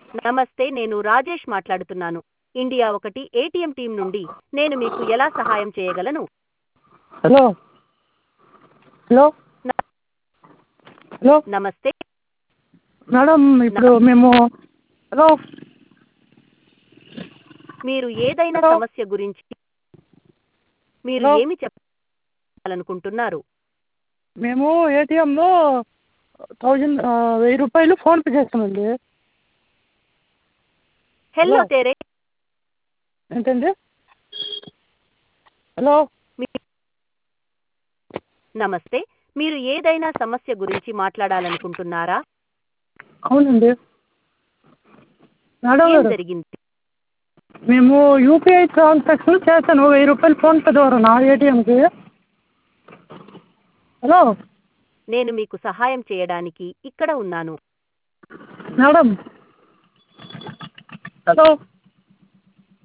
నమస్తే నేను రాజేష్ మాట్లాడుతున్నాను ఇండియా ఒకటి ఏటీఎం టీం నుండి నేను మీకు ఎలా సహాయం చేయగలను హలో హలో హలో నమస్తే మేడం ఇప్పుడు మేము హలో మీరు ఏదైనా హలో. సమస్య గురించి మీరు హలో. ఏమి చెప్పాలనుకుంటున్నారు మేము ఏటీఎంలో థౌజండ్ వెయ్యి రూపాయలు ఫోన్పే చేస్తామండి హెల్లో హలో. తేరే ఏంటండి హలో మీ- నమస్తే మీరు ఏదైనా సమస్య గురించి మాట్లాడాలనుకుంటున్నారా అవునండి మేడం ఏం గారు జరిగింది మేము యూపీఐ ట్రాన్సాక్షన్ చేశాను వెయ్యి రూపాయలు ఫోన్పే ద్వారా నా ఏటీఎంకి హలో నేను మీకు సహాయం చేయడానికి ఇక్కడ ఉన్నాను మేడం హలో